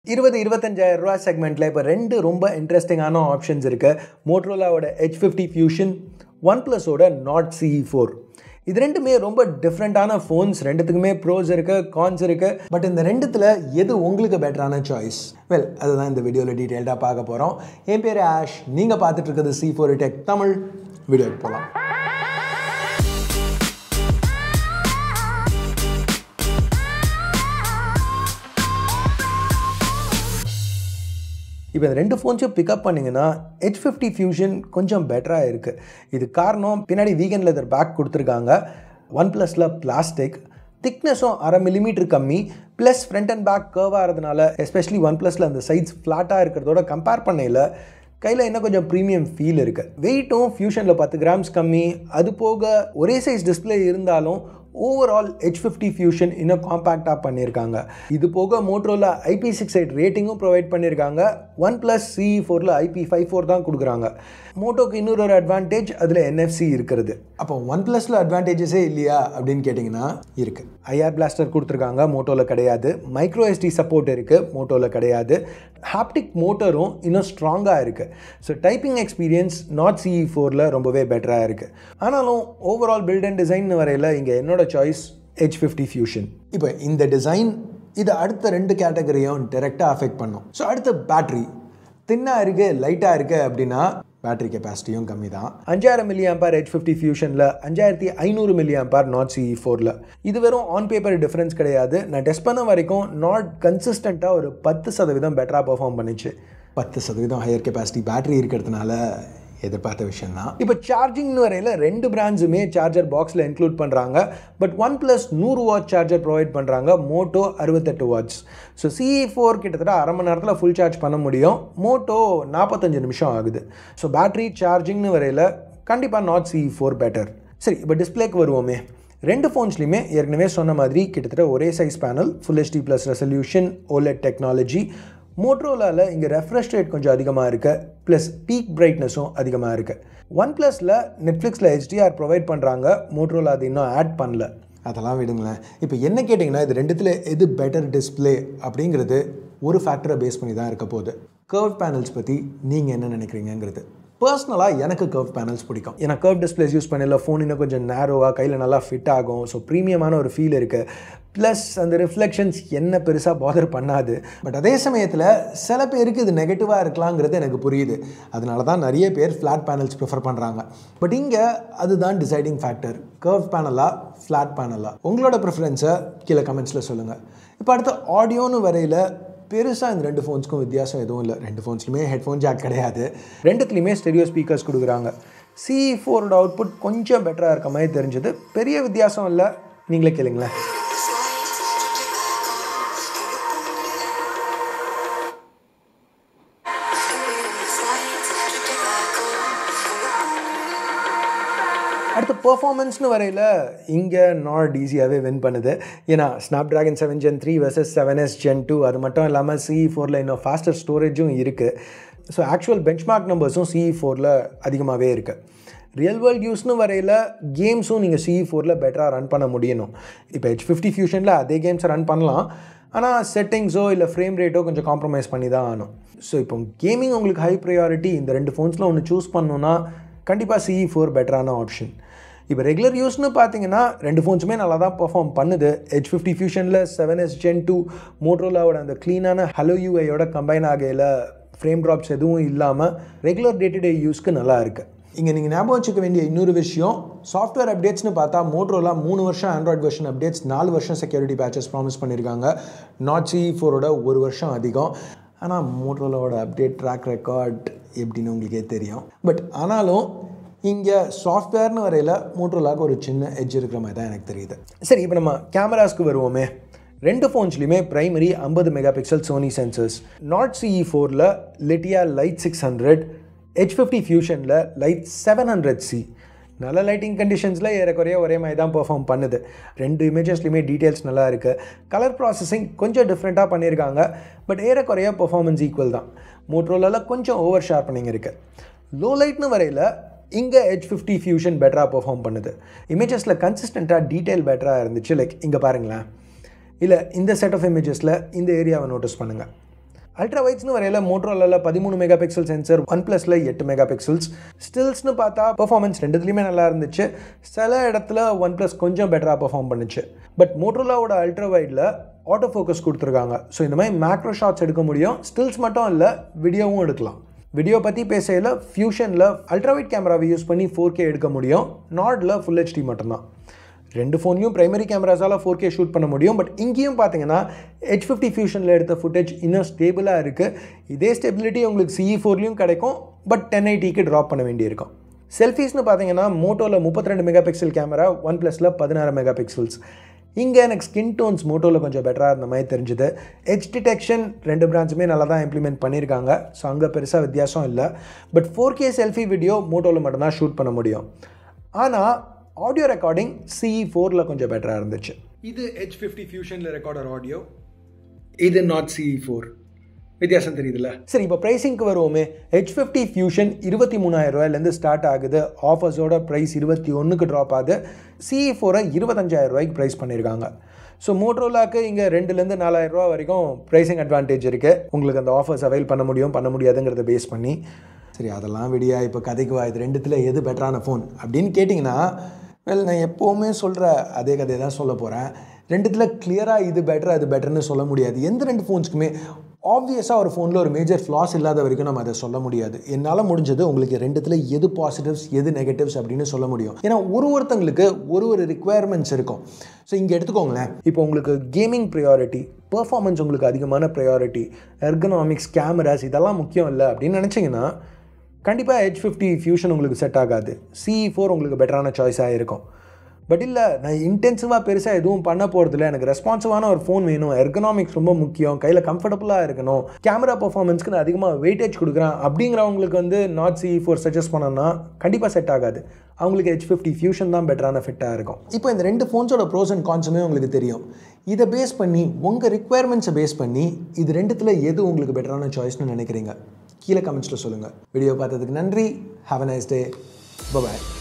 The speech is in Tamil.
இருபது இருபத்தஞ்சாயிரம் ரூபா செக்மெண்ட்டில் இப்போ ரெண்டு ரொம்ப இன்ட்ரெஸ்டிங்கான ஆப்ஷன்ஸ் இருக்குது மோட்ரோலாவோட ஹெச் ஃபிஃப்டி ஃபியூஷன் ஒன் ப்ளஸோட நாட் சிஇ ஃபோர் இது ரெண்டுமே ரொம்ப டிஃப்ரெண்ட்டான ஃபோன்ஸ் ரெண்டுத்துக்குமே ப்ரோஸ் இருக்குது கான்ஸ் இருக்குது பட் இந்த ரெண்டுத்தில் எது உங்களுக்கு பெட்டரான சாய்ஸ் வெல் அதுதான் இந்த வீடியோவில் டீட்டெயில்டாக பார்க்க போகிறோம் என் பேர் ஆஷ் நீங்கள் பார்த்துட்டு இருக்கிறது சி ஃபோர் டெக் தமிழ் வீடியோக்கு போகலாம் இப்போ இந்த ரெண்டு ஃபோன்ஸும் பிக்கப் பண்ணிங்கன்னா ஹெச் ஃபிஃப்டி ஃபியூஷன் கொஞ்சம் பெட்டராக இருக்குது இது காரணம் பின்னாடி வீகன் லெதர் பேக் கொடுத்துருக்காங்க ஒன் ப்ளஸில் பிளாஸ்டிக் திக்னஸும் அரை மில்லிமீட்டர் கம்மி ப்ளஸ் ஃப்ரண்ட் அண்ட் பேக் கர்வாக இருந்தனால எஸ்பெஷலி ஒன் ப்ளஸில் அந்த சைட்ஸ் ஃப்ளாட்டாக இருக்கிறதோட கம்பேர் பண்ணையில் கையில் இன்னும் கொஞ்சம் ப்ரீமியம் ஃபீல் இருக்குது வெயிட்டும் ஃபியூஷனில் பத்து கிராம்ஸ் கம்மி அது போக ஒரே சைஸ் டிஸ்பிளே இருந்தாலும் ஓவரால் ஹெச் ஃபிஃப்டி ஃபியூஷன் இன்னும் காம்பேக்டாக பண்ணியிருக்காங்க இது போக மோட்ரோவில் ஐபி சிக்ஸ் எயிட் ரேட்டிங்கும் ப்ரொவைட் பண்ணியிருக்காங்க ஒன் ப்ளஸ் சி ஃபோரில் ஐபி ஃபைவ் ஃபோர் தான் கொடுக்குறாங்க மோட்டோக்கு இன்னொரு ஒரு அட்வான்டேஜ் அதில் என்எஃப்சி இருக்கிறது அப்போ ஒன் ப்ளஸில் அட்வான்டேஜஸே இல்லையா அப்படின்னு கேட்டிங்கன்னா இருக்குது ஐஆர் பிளாஸ்டர் கொடுத்துருக்காங்க மோட்டோவில் கிடையாது மைக்ரோ எஸ்டி சப்போர்ட் இருக்குது மோட்டோவில் கிடையாது ஹாப்டிக் மோட்டரும் இன்னும் ஸ்ட்ராங்காக இருக்குது so typing experience Nord CE ஃபோரில் ரொம்பவே பெட்டராக இருக்குது ஆனாலும் ஓவரால் பில்ட் அண்ட் டிசைன் வரையில் இங்கே என்னோட சாய்ஸ் ஹெச் ஃபிஃப்டி ஃபியூஷன் இப்போ இந்த டிசைன் இது அடுத்த ரெண்டு கேட்டகரியும் டேரெக்டாக அஃபெக்ட் பண்ணும் ஸோ அடுத்த பேட்ரி தின்னாக இருக்குது லைட்டாக இருக்குது அப்படின்னா பேட்டரி கெப்பாசிட்டியும் கம்மி தான் அஞ்சாயிரம் மில்லி ஆம்பார் ஹெச் ஃபிஃப்டி ஃபியூஷனில் அஞ்சாயிரத்தி ஐநூறு மில்லி ஆம்பார் நாட் சிஇ ஃபோரில் இது வெறும் ஆன் பேப்பர் டிஃப்ரென்ஸ் கிடையாது நான் டெஸ்ட் பண்ண வரைக்கும் நாட் கன்சிஸ்டண்ட்டாக ஒரு பத்து சதவீதம் பெட்டராக பர்ஃபார்ம் பண்ணிச்சு பத்து சதவீதம் ஹையர் கெப்பாசிட்டி பேட்டரி இருக்கிறதுனால எதிர்பார்த்த விஷயம் தான் இப்போ சார்ஜிங்னு வரையில் ரெண்டு பிராண்ட்ஸுமே சார்ஜர் பாக்ஸில் இன்க்ளூட் பண்ணுறாங்க பட் ஒன் ப்ளஸ் நூறு வாட் சார்ஜர் ப்ரொவைட் பண்ணுறாங்க மோட்டோ அறுபத்தெட்டு வாட்ஸ் ஸோ சிஇ ஃபோர் கிட்டத்தட்ட அரை மணி நேரத்தில் ஃபுல் சார்ஜ் பண்ண முடியும் மோட்டோ நாற்பத்தஞ்சு நிமிஷம் ஆகுது ஸோ பேட்டரி சார்ஜிங்னு வரையில் கண்டிப்பாக நாட் சிஇ ஃபோர் பெட்டர் சரி இப்போ டிஸ்பிளேக்கு வருவோமே ரெண்டு ஃபோன்ஸ்லையுமே ஏற்கனவே சொன்ன மாதிரி கிட்டத்தட்ட ஒரே size panel full HD plus resolution OLED technology மோட்ரோலாவில் இங்கே ரெஃப்ரெஷ் ரேட் கொஞ்சம் அதிகமாக இருக்குது ப்ளஸ் பீக் பிரைட்னஸும் அதிகமாக இருக்குது ஒன் ப்ளஸில் நெட்ஃப்ளிக்ஸில் ஹெச்டிஆர் ப்ரொவைட் பண்ணுறாங்க மோட்ரோலா அது இன்னும் ஆட் பண்ணல அதெல்லாம் விடுங்களேன் இப்போ என்ன கேட்டிங்கன்னா இது ரெண்டுத்தில் எது பெட்டர் டிஸ்பிளே அப்படிங்கிறது ஒரு ஃபேக்டரை பேஸ் பண்ணி தான் இருக்க போகுது கர்வ் பேனல்ஸ் பற்றி நீங்கள் என்ன நினைக்கிறீங்கிறது பர்சனலாக எனக்கு கர்வ் பேனல்ஸ் பிடிக்கும் ஏன்னா கர்வ் டிஸ்பிளேஸ் யூஸ் பண்ணல ஃபோன் இன்னும் கொஞ்சம் நேரோவாக கையில் நல்லா ஃபிட் ஆகும் ஸோ ப்ரீமியமான ஒரு ஃபீல் இருக்குது ப்ளஸ் அந்த ரிஃப்ளெக்ஷன்ஸ் என்ன பெருசாக பாதர் பண்ணாது பட் அதே சமயத்தில் சில பேருக்கு இது நெகட்டிவாக இருக்கலாங்கிறது எனக்கு புரியுது அதனால தான் நிறைய பேர் ஃப்ளாட் பேனல்ஸ் ப்ரிஃபர் பண்ணுறாங்க பட் இங்கே அதுதான் டிசைடிங் ஃபேக்டர் கர்வ் பேனலாக ஃப்ளாட் பேனலாக உங்களோட ப்ரிஃபரன்ஸை கீழே கமெண்ட்ஸில் சொல்லுங்கள் இப்போ அடுத்து ஆடியோன்னு வரையில் பெருசாக இந்த ரெண்டு ஃபோன்ஸ்க்கும் வித்தியாசம் எதுவும் இல்லை ரெண்டு ஃபோன்ஸ்லையுமே ஹெட்ஃபோன் ஜாக் கிடையாது ரெண்டுத்துலையுமே ஸ்டெரியோ ஸ்பீக்கர்ஸ் கொடுக்குறாங்க சி ஃபோரோட அவுட்புட் கொஞ்சம் பெட்டராக இருக்க மாதிரி தெரிஞ்சது பெரிய வித்தியாசம் இல்லை நீங்களே கேளுங்களேன் அடுத்து பெர்ஃபார்மன்ஸ்னு வரையில் இங்கே நாட் ஈஸியாகவே வின் பண்ணுது ஏன்னா Snapdragon seven gen three versus seven S gen two அது மட்டும் இல்லாமல் சிஇ ஃபோரில் இன்னும் ஃபாஸ்டர் ஸ்டோரேஜும் இருக்குது ஸோ ஆக்சுவல் பெஞ்ச்மார்க் நம்பர்ஸும் சிஇ ஃபோரில் அதிகமாகவே இருக்குது ரியல் வேர்ல்ட் யூஸ்னு வரையில் கேம்ஸும் நீங்கள் சிஇ ஃபோரில் பெட்டராக ரன் பண்ண முடியணும் இப்போ ஹெச் ஃபிஃப்டி ஃபியூஷனில் அதே கேம்ஸை ரன் பண்ணலாம் ஆனால் செட்டிங்ஸோ இல்லை ஃப்ரேம் ரேட்டோ கொஞ்சம் காம்ப்ரமைஸ் பண்ணி தான் ஆகணும் ஸோ இப்போ கேமிங் உங்களுக்கு ஹை ப்ரையாரிட்டி இந்த ரெண்டு ஃபோன்ஸில் ஒன்று சூஸ் பண்ணணுன்னா கண்டிப்பாக சிஇ ஃபோர் பெட்டரான ஆப்ஷன் இப்போ ரெகுலர் யூஸ்னு பார்த்தீங்கன்னா ரெண்டு ஃபோன்ஸுமே நல்லா தான் பர்ஃபார்ம் பண்ணுது ஹெச் ஃபிஃப்டி ஃபியூஷனில் செவன் எஸ் ஜென் டூ மோட்ரோலாவோட அந்த க்ளீனான ஹலோ யூஐயோட கம்பைன் ஆகையில் ஃப்ரேம் ட்ராப்ஸ் எதுவும் இல்லாமல் ரெகுலர் டே டு டே யூஸ்க்கு நல்லா இருக்குது இங்கே நீங்கள் ஞாபகம் வச்சுக்க வேண்டிய இன்னொரு விஷயம் சாஃப்ட்வேர் அப்டேட்ஸ்னு பார்த்தா மோட்ரோலா மூணு வருஷம் ஆண்ட்ராய்ட் வெர்ஷன் அப்டேட்ஸ் நாலு வருஷம் செக்யூரிட்டி பேச்சஸ் ப்ராமிஸ் பண்ணியிருக்காங்க நாட் சி ஃபோரோட ஒரு வருஷம் அதிகம் ஆனால் மோட்ரோலாவோட அப்டேட் ட்ராக் ரெக்கார்ட் எப்படின்னு உங்களுக்கே தெரியும் பட் ஆனாலும் இங்கே சாஃப்ட்வேர்னு வரையில் மோட்ரோலாக்கு ஒரு சின்ன எட்ஜ் இருக்கிற மாதிரி தான் எனக்கு தெரியுது சரி இப்போ நம்ம கேமராஸ்க்கு வருவோமே ரெண்டு ஃபோன்ஸ்லையுமே ப்ரைமரி ஐம்பது megapixel Sony sensors Nord CE ஃபோரில் Lytia light six hundred Edge fifty ஃபியூஷனில் லைட் செவன் ஹண்ட்ரட் சி நல்ல லைட்டிங் கண்டிஷன்ஸில் ஏறக்குறைய ஒரே மாதிரி தான் பெர்ஃபார்ம் பண்ணுது ரெண்டு இமேஜஸ்லையுமே டீட்டெயில்ஸ் நல்லா இருக்குது கலர் ப்ராசஸிங் கொஞ்சம் டிஃப்ரெண்ட்டாக பண்ணியிருக்காங்க பட் ஏறக்குறைய பெர்ஃபார்மன்ஸ் ஈக்குவல் தான் மோட்ரோலால் கொஞ்சம் ஓவர் ஷார்ப்பனிங் இருக்குது லோ லைட்னு வரையில் இங்கே ஹெச் ஃபிஃப்டி ஃபியூஷன் பெட்டராக பெர்ஃபார்ம் பண்ணுது இமேஜஸில் கன்சிஸ்டண்ட்டாக டீட்டெயில் பெட்டராக இருந்துச்சு லைக் இங்கே பாருங்களேன் இல்லை இந்த செட் ஆஃப் இமேஜஸில் இந்த ஏரியாவை நோட்டீஸ் பண்ணுங்கள் அல்ட்ரா வைட்ஸ்னு வரையில மோட்ரோலாவில் பதிமூணு மெகா பிக்சல் சென்சர் ஒன் ப்ளஸில் எட்டு மெகா பிக்சல்ஸ் ஸ்டில்ஸ்னு பார்த்தா பெர்ஃபார்மன்ஸ் ரெண்டுத்துலையுமே நல்லா இருந்துச்சு சில இடத்துல ஒன் ப்ளஸ் கொஞ்சம் பெட்டராக பெர்ஃபார்ம் பண்ணுச்சு பட் மோட்ரோலாவோட அல்ட்ரா வைடில் ஆட்டோ ஃபோக்கஸ் கொடுத்துருக்காங்க ஸோ இந்த மாதிரி மேக்ரோ ஷாட்ஸ் எடுக்க முடியும் ஸ்டில்ஸ் மட்டும் இல்லை வீடியோவும் எடுக்கலாம் வீடியோ பற்றி பேசையில் ஃபியூஷனில் அல்ட்ராவைட் கேமராவை யூஸ் பண்ணி ஃபோர் கே எடுக்க முடியும் நார்டில் ஃபுல் ஹெச்டி மட்டும்தான் ரெண்டு ஃபோன்லையும் பிரைமரி கேமராஸால் ஃபோர் கே ஷூட் பண்ண முடியும் பட் இங்கேயும் பார்த்தீங்கன்னா ஹெச் ஃபிஃப்டி ஃபியூஷனில் எடுத்த ஃபுட்டேஜ் இன்னும் ஸ்டேபிளாக இருக்குது இதே ஸ்டெபிலிட்டி உங்களுக்கு சிஇ ஃபோர்லேயும் கிடைக்கும் பட் டென் ஐடிக்கு ட்ராப் பண்ண வேண்டியிருக்கும் செல்ஃபீஸ்னு பார்த்தீங்கன்னா மோட்டோவில் முப்பத்தி ரெண்டு மெகா பிக்சல் கேமரா ஒன் ப்ளஸில் பதினாறு மெகா பிக்சல்ஸ் இங்கே எனக்கு ஸ்கின் டோன்ஸ் மோட்டோவில் கொஞ்சம் பெட்டராக இருந்த மாதிரி தெரிஞ்சுது ஹெச் டிடெக்ஷன் ரெண்டு பிரான்ச்சுமே நல்லா தான் இம்ப்ளிமெண்ட் பண்ணியிருக்காங்க ஸோ அங்கே பெருசாக வித்தியாசம் இல்லை but four K selfie video மோட்டோவில் மட்டும்தான் ஷூட் பண்ண முடியும் ஆனால் ஆடியோ ரெக்கார்டிங் சிஇ ஃபோரில் கொஞ்சம் பெட்டராக இருந்துச்சு இது ஹெச் ஃபிஃப்டி ஃபியூஷனில் ரெக்கார்டர் ஆடியோ இது நாட் சிஇ ஃபோர் வித்தியாசம் தெரியுதுல்ல சரி இப்போ ப்ரைஸிங்க்கு வருவோமே ஹெச் ஃபிஃப்டி ஃபியூஷன் இருபத்தி மூணாயிரம் ரூபாயிலேருந்து ஸ்டார்ட் ஆகுது ஆஃபர்ஸோட ப்ரைஸ் இருபத்தி ஒன்றுக்கு ட்ராப் ஆகுது சிஇ ஃபோரை இருபத்தஞ்சாயிரம் ரூபாய்க்கு ப்ரைஸ் பண்ணியிருக்காங்க ஸோ மோட்ரோலாக்கு இங்கே ரெண்டுலேருந்து நாலாயிரம் ரூபா வரைக்கும் ப்ரைஸிங் அட்வான்டேஜ் இருக்குது உங்களுக்கு அந்த ஆஃபர்ஸ் அவைல் பண்ண முடியும் பண்ண முடியாதுங்கிறத பேஸ் பண்ணி சரி அதெல்லாம் விடியா இப்போ கதைக்கு வா இது ரெண்டுத்தில் எது பெட்டரான ஃபோன் அப்படின்னு கேட்டிங்கன்னா வெல் நான் எப்போவுமே சொல்கிற அதே கதையை தான் சொல்ல போகிறேன் ரெண்டுத்தில் கிளியராக இது பெட்டர் அது பெட்டர்னு சொல்ல முடியாது எந்த ரெண்டு ஃபோன்ஸ்க்குமே ஆப்வியஸாக ஒரு ஃபோனில் ஒரு மேஜர் ஃப்ளாஸ் இல்லாத வரைக்கும் நம்ம அதை சொல்ல முடியாது என்னால் முடிஞ்சது உங்களுக்கு ரெண்டுத்தில் எது பாசிட்டிவ்ஸ் எது நெகட்டிவ்ஸ் அப்படின்னு சொல்ல முடியும் ஏன்னா ஒரு ஒருத்தங்களுக்கு ஒரு ஒரு ரிக்குவயர்மெண்ட்ஸ் இருக்கும் ஸோ இங்கே எடுத்துக்கோங்களேன் இப்போ உங்களுக்கு கேமிங் ப்ரையாரிட்டி பர்ஃபார்மன்ஸ் உங்களுக்கு அதிகமான ப்ரையாரிட்டி எர்கனாமிக்ஸ் கேமராஸ் இதெல்லாம் முக்கியம் இல்லை அப்படின்னு நினச்சிங்கன்னா கண்டிப்பாக ஹெச் ஃபிஃப்டி ஃபியூஷன் உங்களுக்கு செட் ஆகாது சிஇ ஃபோர் உங்களுக்கு பெட்டரான சாய்ஸாக இருக்கும் பட் இல்லை நான் இன்டென்சிவாக பெருசாக எதுவும் பண்ண போகிறதில்ல எனக்கு ரெஸ்பான்சிவான ஒரு ஃபோன் வேணும் எர்கனாமிக்ஸ் ரொம்ப முக்கியம் கையில் கம்ஃபர்டபுளாக இருக்கணும் கேமரா பர்ஃபார்மன்ஸ்க்கு நான் அதிகமாக வெயிட்டேஜ் கொடுக்குறேன் அப்படிங்கிறவங்களுக்கு வந்து நாட் சி ஃபோர் சஜஸ்ட் பண்ணோன்னா கண்டிப்பாக செட் ஆகாது அவங்களுக்கு ஹெச் ஃபிஃப்டி ஃபியூஷன் தான் பெட்டரான ஃபிட்டாக இருக்கும் இப்போ இந்த ரெண்டு ஃபோன்ஸோட ப்ரோஸ் அண்ட் கான்ஸுமே உங்களுக்கு தெரியும் இதை பேஸ் பண்ணி உங்கள் ரிக்குவயர்மெண்ட்ஸை பேஸ் பண்ணி இது ரெண்டுத்தில் எது உங்களுக்கு பெட்டரான சாய்ஸ்னு நினைக்கிறீங்க கீழே கமெண்ட்ஸில் சொல்லுங்கள் வீடியோ பார்த்ததுக்கு நன்றி have a nice day bye